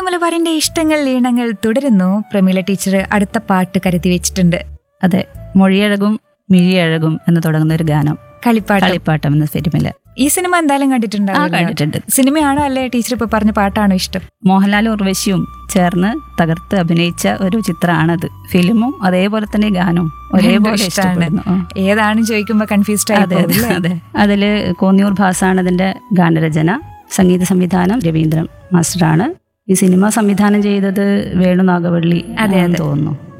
മലബാറിന്റെ ഇഷ്ടങ്ങൾ ഈണങ്ങൾ തുടരുന്നു പ്രമീല ടീച്ചർ അടുത്ത പാട്ട് കരുതി വെച്ചിട്ടുണ്ട് അതെ മൊഴിയഴകും മിഴിയഴകും എന്ന് തുടങ്ങുന്ന ഒരു ഗാനം കളിപ്പാട്ടം കളിപ്പാട്ടം എന്ന ഫിലിമില് ഈ സിനിമ എന്തായാലും ആ കണ്ടിട്ടുണ്ടാവും കണ്ടിട്ടുണ്ട് സിനിമയാണോ അല്ലേ ടീച്ചർ ഇപ്പൊ പറഞ്ഞ പാട്ടാണോ ഇഷ്ടം മോഹൻലാലും ഉർവശിയും ചേർന്ന് തകർത്ത് അഭിനയിച്ച ഒരു ചിത്രമാണത് ഫിലിമും അതേപോലെ തന്നെ ഗാനവും ഒരേപോലെ രണ്ടും ഇഷ്ടാണ്. ഇഷ്ടപ്പെടുന്നു ആ. ഏതാണെന്ന് ചോദിക്കുമ്പോ കൺഫ്യൂസ്ഡ് ആയി അതെ അതെ പോകും, അതെ അതില് കോന്നിയൂർ ഭാസാണ് അതിന്റെ ഗാനരചന സംഗീത സംവിധാനം രവീന്ദ്രൻ മാസ്റ്ററാണ് ഈ സിനിമ സംവിധാനം ചെയ്തത് വേണു നാഗവള്ളി അതെ, ആണെന്ന് തോന്നുന്നു